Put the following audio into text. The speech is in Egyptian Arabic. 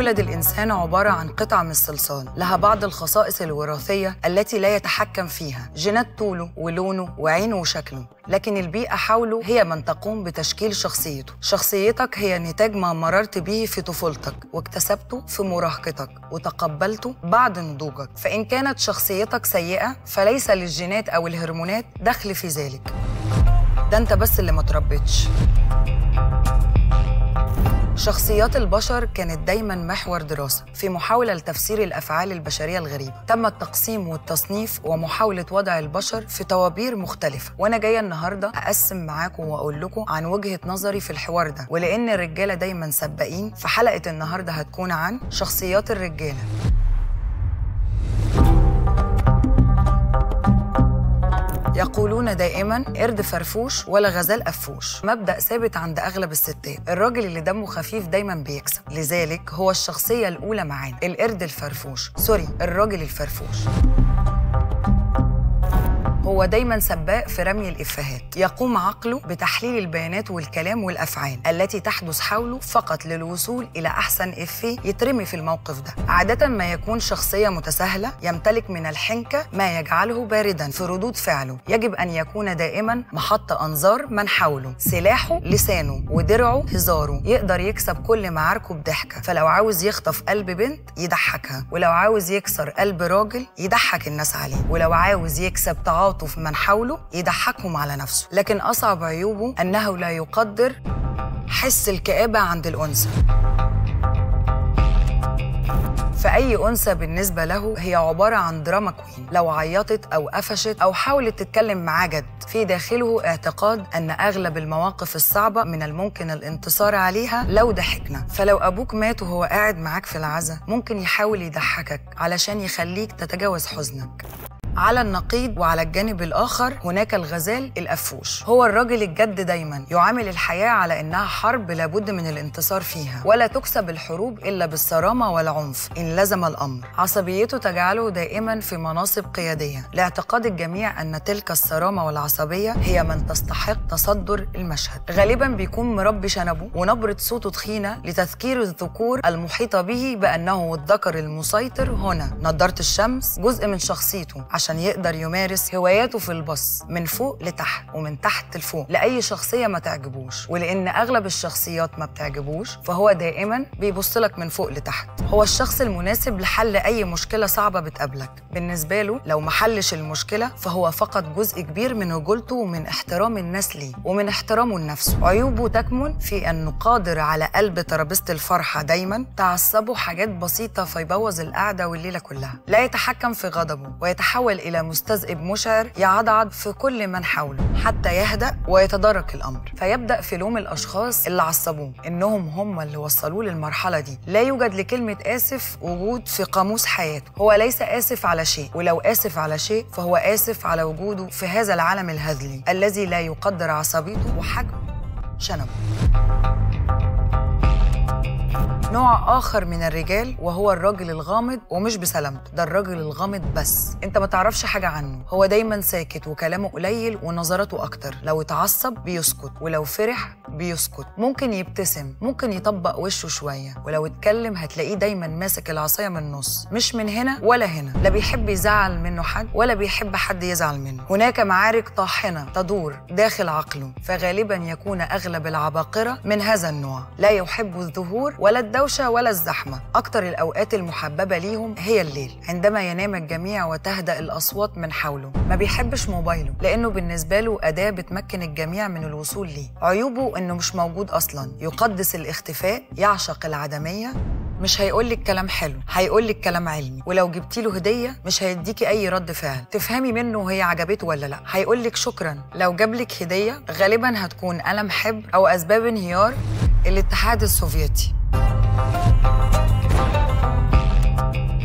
يولد الإنسان عبارة عن قطعة من الصلصال لها بعض الخصائص الوراثية التي لا يتحكم فيها جينات طوله ولونه وعينه وشكله لكن البيئة حوله هي من تقوم بتشكيل شخصيته شخصيتك هي نتاج ما مررت به في طفولتك واكتسبته في مراهقتك وتقبلته بعد نضوجك فإن كانت شخصيتك سيئة فليس للجينات أو الهرمونات دخل في ذلك ده انت بس اللي ما تربيتش شخصيات البشر كانت دايما محور دراسة في محاولة لتفسير الأفعال البشرية الغريبة تم التقسيم والتصنيف ومحاولة وضع البشر في طوابير مختلفة وأنا جاية النهاردة أقسم معاكم وأقول لكم عن وجهة نظري في الحوار ده ولأن الرجالة دايما سباقين فحلقة النهاردة هتكون عن شخصيات الرجالة يقولون دائما قرد فرفوش ولا غزال قفوش مبدأ ثابت عند أغلب الستات الراجل اللي دمه خفيف دايما بيكسب لذلك هو الشخصية الأولى معانا القرد الفرفوش سوري الراجل الفرفوش هو دايما سباق في رمي الافيهات يقوم عقله بتحليل البيانات والكلام والافعال التي تحدث حوله فقط للوصول الى احسن افيه يترمي في الموقف ده عاده ما يكون شخصيه متساهله يمتلك من الحنكه ما يجعله باردا في ردود فعله يجب ان يكون دائما محط انظار من حوله سلاحه لسانه ودرعه هزاره يقدر يكسب كل معاركه بضحكه فلو عاوز يخطف قلب بنت يضحكها ولو عاوز يكسر قلب راجل يضحك الناس عليه ولو عاوز يكسب تعاطف تعاطف من حوله يضحكهم على نفسه لكن أصعب عيوبه أنه لا يقدر حس الكآبة عند الأنثى فأي أنثى بالنسبة له هي عبارة عن دراما كوين لو عيطت أو قفشت أو حاولت تتكلم معاه جد في داخله اعتقاد أن أغلب المواقف الصعبة من الممكن الانتصار عليها لو ضحكنا فلو أبوك مات وهو قاعد معاك في العزا ممكن يحاول يضحكك علشان يخليك تتجاوز حزنك على النقيض وعلى الجانب الآخر هناك الغزال الأفوش هو الراجل الجد دايما يعامل الحياة على إنها حرب لابد من الانتصار فيها ولا تكسب الحروب إلا بالصرامة والعنف إن لزم الأمر عصبيته تجعله دائما في مناصب قيادية لاعتقاد الجميع أن تلك الصرامة والعصبية هي من تستحق تصدر المشهد غالبا بيكون مربي شنبه ونبرة صوته تخينة لتذكير الذكور المحيطة به بأنه الذكر المسيطر هنا نضارة الشمس جزء من شخصيته عشان يقدر يمارس هواياته في البص من فوق لتحت ومن تحت لفوق لأي شخصية ما تعجبوش ولأن أغلب الشخصيات ما بتعجبوش فهو دائما بيبص لك من فوق لتحت هو الشخص المناسب لحل أي مشكلة صعبة بتقابلك بالنسبة له لو ما حلش المشكلة فهو فقد جزء كبير من رجولته ومن احترام الناس ليه ومن احترامه لنفسه عيوبه تكمن في أنه قادر على قلب ترابيزة الفرحة دايما تعصبه حاجات بسيطة فيبوظ القعدة والليلة كلها لا يتحكم في غضبه ويتحول إلى مستذئب مشعر يعضعض في كل من حوله حتى يهدأ ويتدارك الأمر فيبدأ في لوم الأشخاص اللي عصبوه إنهم هم اللي وصلوه للمرحلة دي لا يوجد لكلمة آسف وجود في قاموس حياته هو ليس آسف على شيء ولو آسف على شيء فهو آسف على وجوده في هذا العالم الهزلي الذي لا يقدر عصبيته وحجم شنبه نوع آخر من الرجال وهو الراجل الغامض ومش بسلامته ده الراجل الغامض بس انت ما تعرفش حاجة عنه هو دايما ساكت وكلامه قليل ونظراته أكتر لو اتعصب بيسكت ولو فرح بيسكت ممكن يبتسم ممكن يطبق وشه شوية ولو اتكلم هتلاقيه دايما ماسك العصاية من النص مش من هنا ولا هنا لا بيحب يزعل منه حد ولا بيحب حد يزعل منه هناك معارك طاحنة تدور داخل عقله فغالبا يكون أغلب العباقرة من هذا النوع لا يحب الظهور ولا الدوشة ولا الزحمة أكتر الأوقات المحببة ليهم هي الليل عندما ينام الجميع وتهدأ الأصوات من حوله ما بيحبش موبايله لأنه بالنسبة له أداة بتمكن الجميع من الوصول ليه عيوبه إنه مش موجود أصلا يقدس الاختفاء يعشق العدمية مش هيقولك كلام حلو هيقولك كلام علمي ولو جبتي له هديه مش هيديكي اي رد فعل تفهمي منه هي عجبته ولا لا هيقولك شكرا لو جابلك هديه غالبا هتكون قلم حبر او اسباب انهيار الاتحاد السوفيتي